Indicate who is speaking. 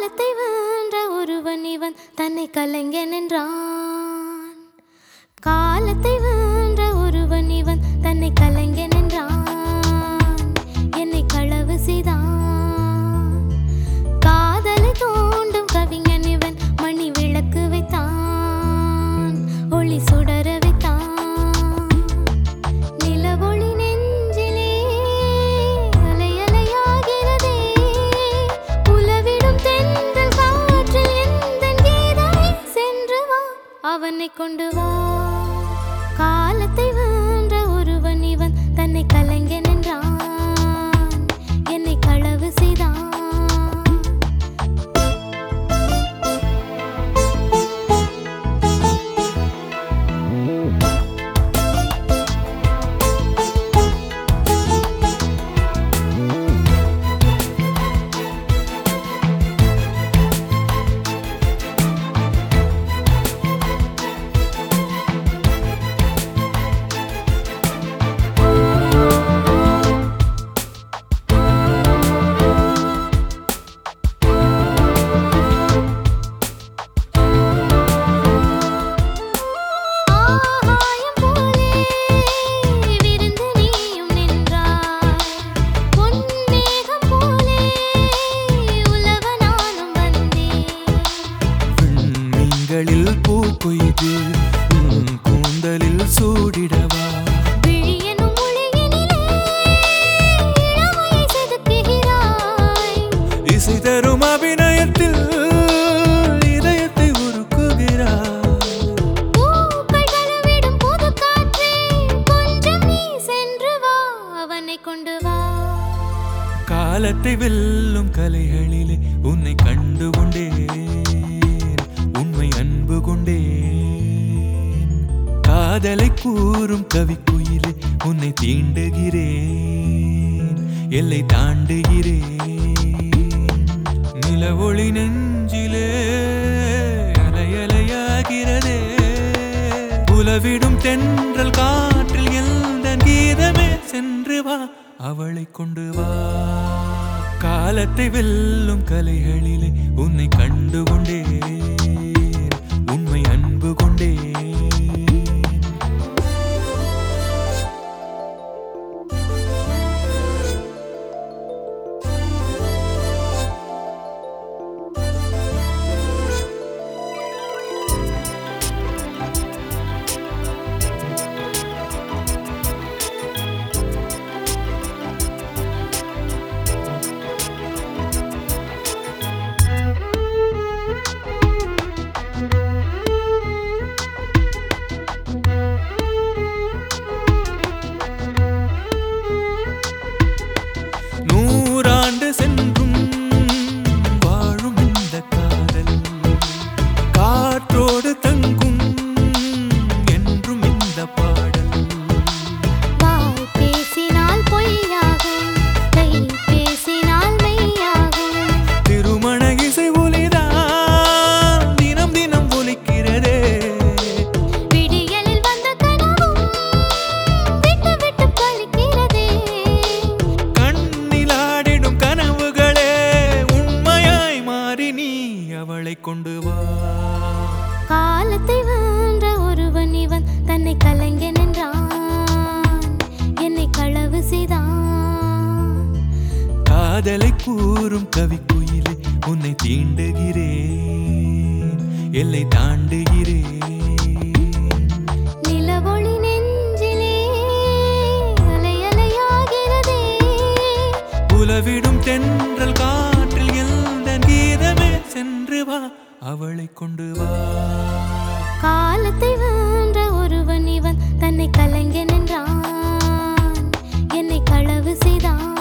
Speaker 1: காலத்தை வென்ற ஒருவன் இவன் தன்னை கலைஞன் என்றான் காலத்தை வென்ற ஒருவன் இவன் தன்னை கலைஞன் என்றான் என்னை களவு செய்தான் காதலை தோண்டும் கவிஞன் இவன் மணி விளக்கு வைத்தான் ஒளி சுடர வைத்தான் நிலவொளி நெஞ்சிலே அலை அலையாகிறதே உலவிடும் தென்றல் காற்றில் எந்தன் கீதமே சென்று வா அவனை கொண்டு வா காலத்தை வென்ற ஒருவன் இவன் தன்னை கலைஞன் என்றான் என்னை களவு செய்தான் ஆகாயம் போலே விருந்து நீயும் நின்றாய் பொன்மேகம் போலே உலவ நானும் வந்தேன்
Speaker 2: விண்மீன்களில் பூ கொய்து உன் கூந்தலில் சூடிடவா
Speaker 1: விழியெனும் மொழியினிலே இளமையை செதுக்குகிறாய்
Speaker 2: இசை தரும் அபிநயத்தில் இதயத்தை உருக்குகிறாய்
Speaker 1: பூக்கள் கழுவிடும் புது காற்றே கொஞ்சம் நீ சென்று வா அவனை கொண்டு வா
Speaker 2: காலத்தை வெல்லும் கலைகளிலே உன்னை கண்டு கொண்டேன் உண்மை அன்பு கொண்டேன் காதலை கூறும் கவிக்குயிலே உன்னை தீண்டுகிறேன் எல்லை தாண்டுகிறேன் நிலவொளி நெஞ்சிலே அலையலையாகிறதே புலவிடும் தென்றல் காற்றில் எந்த கீதமே சென்று வா அவளை கொண்டு வா காலத்தை வெல்லும் கலைகளிலே உன்னை கண்டு கொண்டேன் உண்மை அன்பு கொண்டேன் நூறாண்டு சென்றும் வாழும் இந்த காதல் காற்றோடு தங்கும் என்றும் இந்த பாடல்
Speaker 1: வாய் பேசினால் பொய்யாகும் கை பேசினால் மெய்யாகும்
Speaker 2: திருமண இசை ஒலிதான் தினம் தினம் ஒலிக்கிறதே
Speaker 1: விடியலில் வந்த கனவும் விட்டு விட்டு பலிக்கிறதே
Speaker 2: கண்ணில் ஆடிடும் கனவுகளே உண்மையாய் மாறி நீ அவளை கொண்டு வா
Speaker 1: காலத்தை வென்ற ஒருவன் இவன் தன்னை கலைஞன் என்றான் என்னை களவு செய்தான்
Speaker 2: காதலை கூறும் கவிக்குயிலே உன்னை தீண்டுகிறேன் எல்லை தாண்டுகிறேன்
Speaker 1: நிலவொளி நெஞ்சிலே அலை அலையாகிறதே
Speaker 2: உலவிடும் தென்றல் காற்றில் எந்த கீதமே சென்று வா அவளை கொண்டு வா
Speaker 1: காலத்தை வென்ற ஒருவன் இவன் தன்னை கலைஞன் என்றான் என்னை களவு செய்தான்